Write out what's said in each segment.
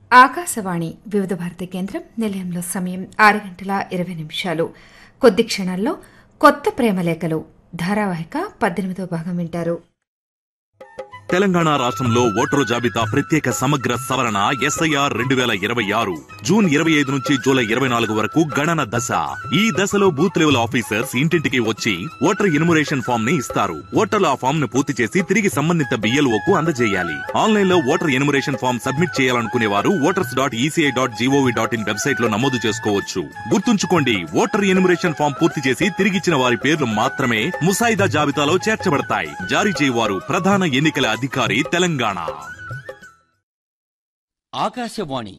ఆకాశవాణి వివిధ భారతి కేంద్రం నిలయంలో సమయం ఆరు గంటల ఇరవై నిమిషాలు కొద్ది క్షణాల్లో కొత్త ప్రేమలేఖలు ధారావాహిక పద్దెనిమిదో భాగం వింటారు తెలంగాణ రాష్ట్రంలో ఓటరు జాబితా ప్రత్యేక సమగ్ర సవరణ ఎస్ఐఆర్ రెండు వేల ఇరవై ఆరు జూన్ ఇరవై ఐదు నుంచి జూలై ఇరవై నాలుగు వరకు గణన దశ ఈ దశలో బూత్ లెవెల్ ఆఫీసర్స్ ఇంటింటికి వచ్చి ఓటర్ ఎన్యుమరేషన్ ఫామ్ ని ఇస్తారు ఓటర్లు ఆ ఫామ్ ను పూర్తి చేసి తిరిగి సంబంధిత బిఎల్ఓ కు అందజేయాలి ఆన్లైన్ లో ఓటర్ ఎన్యుమరేషన్ ఫామ్ సబ్మిట్ చేయాలనుకునే వారు voters dot ECI dot GOV dot in website లో నమోదు చేసుకోవచ్చు గుర్తుంచుకోండి ఓటర్ ఎన్యుమరేషన్ ఫామ్ పూర్తి చేసి తిరిగిచ్చిన వారి పేర్లు మాత్రమే ముసాయిదా జాబితాలో చేర్చబడతాయి జారీ చేయవారు ప్రధాన ఎన్నికల అధికారి తెలంగాణ ఆకాశవాణి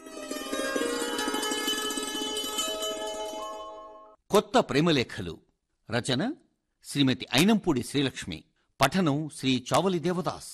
కొత్త ప్రేమలేఖలు రచన శ్రీమతి అయినంపూడి శ్రీలక్ష్మి పఠనం శ్రీ చావలి దేవదాస్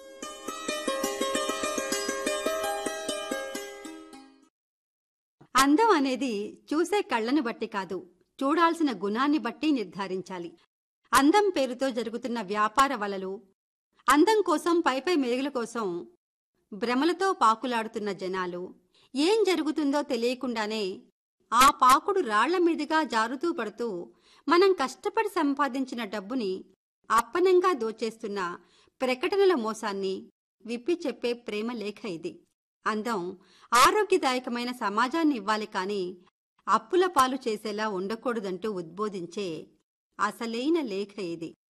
అందం అనేది చూసే కళ్ళను బట్టి కాదు చూడాల్సిన గుణాన్ని బట్టి నిర్ధారించాలి అందం పేరుతో జరుగుతున్న వ్యాపార వలలు అందం కోసం పైపై మెరుగుల కోసం భ్రమలతో పాకులాడుతున్న జనాలు ఏం జరుగుతుందో తెలియకుండానే ఆ పాకుడు రాళ్ల మీదుగా జారుతూ పడుతూ మనం కష్టపడి సంపాదించిన డబ్బుని అప్పనంగా దోచేస్తున్న ప్రకటనల మోసాన్ని విప్పి చెప్పే ప్రేమ లేఖ ఇది అందం ఆరోగ్యదాయకమైన సమాజాన్ని ఇవ్వాలి కాని అప్పుల పాలు చేసేలా ఉండకూడదంటూ ఉద్బోధించే అసలైన లేఖ ఇది